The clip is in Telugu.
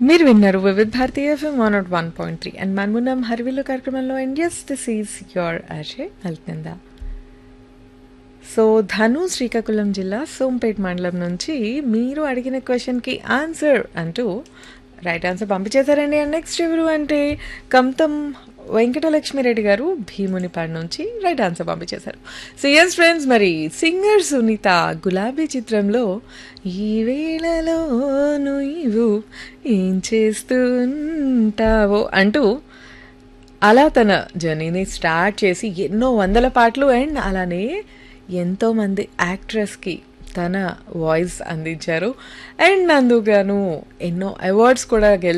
మీరు విన్నారు Vividh Bharatiya FM one nought one point three and మనమున్నాం హరివిల్లు కార్యక్రమంలో and yes this is your Ajay అల్కింద సో ధను శ్రీకాకుళం జిల్లా సోంపేట్ మండలం నుంచి మీరు అడిగిన క్వశ్చన్కి ఆన్సర్ అంటూ రైట్ ఆన్సర్ పంపించేశారండి అండ్ నెక్స్ట్ ఎవరు అంటే కంతం వెంకటలక్ష్మిరెడ్డి గారు భీమునిపాడు నుంచి రైట్ ఆన్సర్ పంపించేశారు సో ఎస్ ఫ్రెండ్స్ మరి సింగర్ సునీత గులాబీ చిత్రంలో ఈ వేళలో నువ్వు ఏం చేస్తుంటావో అంటూ అలా తన జర్నీని స్టార్ట్ చేసి ఎన్నో వందల పాటలు అండ్ అలానే ఎంతోమంది యాక్ట్రెస్కి తన వాయిస్ అందించారు అండ్ అందుకు గాను ఎన్నో అవార్డ్స్ కూడా గెలు